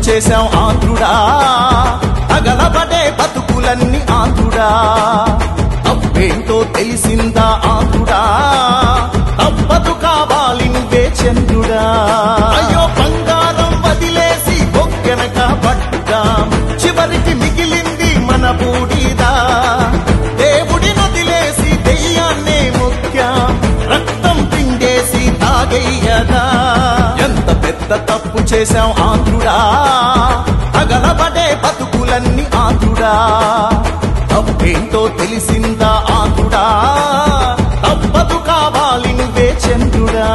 చేశాం ఆంధ్రుడా తగలబడే బతుకులన్నీ ఆంధ్రుడా తప్పేంటో తెలిసిందా ఆంధ్రుడా తప్పదు కావాలి నువ్వే చంద్రుడా అయ్యో బంగారం వదిలేసి బొక్కెనక పట్టుదాం చివరికి మిగిలింది మన బూడిదా దేవుడి నదిలేసి దెయ్యాన్నే ముఖ్యం రక్తం పిండేసి తాగయ్యదా ఎంత పెద్ద తప్పు చేశాం ఆంధ్రుడా తగలబడే బతుకులన్నీ ఆంధ్రుడా తప్పేంటో తెలిసిందా ఆంధ్రుడా తప్పదు కావాలి నువ్వే చంద్రుడా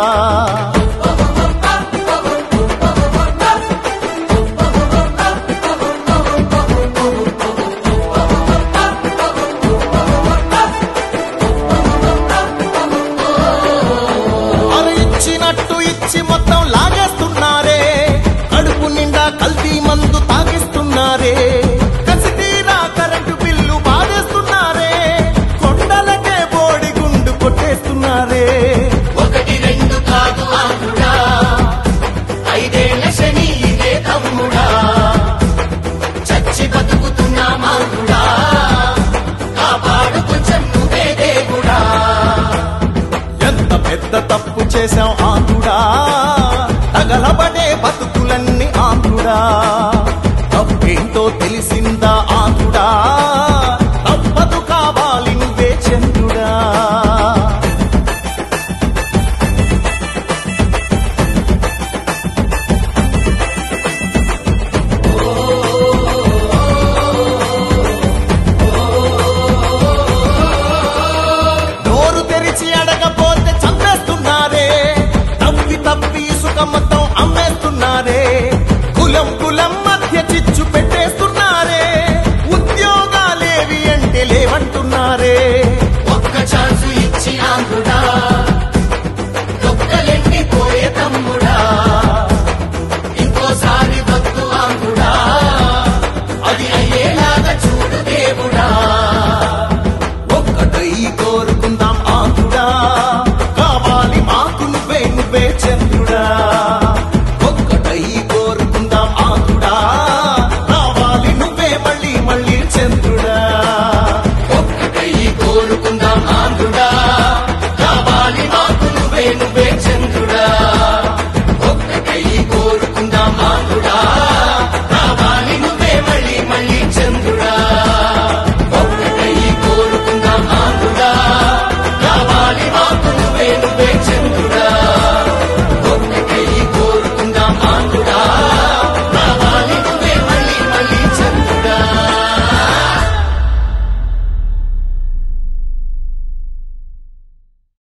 అరు ఇచ్చినట్టు ఇచ్చి మొత్తం లాగేస్తున్నారే కడుపు నిండా కల్తీ మందు తాగిస్తున్నారే కసి తీరా కరెంటు బిల్లు బాధేస్తున్నారే కొండలకే బోడి గుండు కొట్టేస్తున్నారే ఒకటి రెండు కాదు ఆంధ్రుడా ఐదేళ్ల శని ఇదే తమ్ముడా చచ్చి బతుకుతున్నా మాంధ్రుడా కాపాడు కొంచెం నువ్వే దేవుడా ఎంత పెద్ద తప్పు చేశాం ఆంధ్రుడా తగలబడే బతుకులన్నీ ఆంధ్రుడా తప్పేంటో తెలిసిందా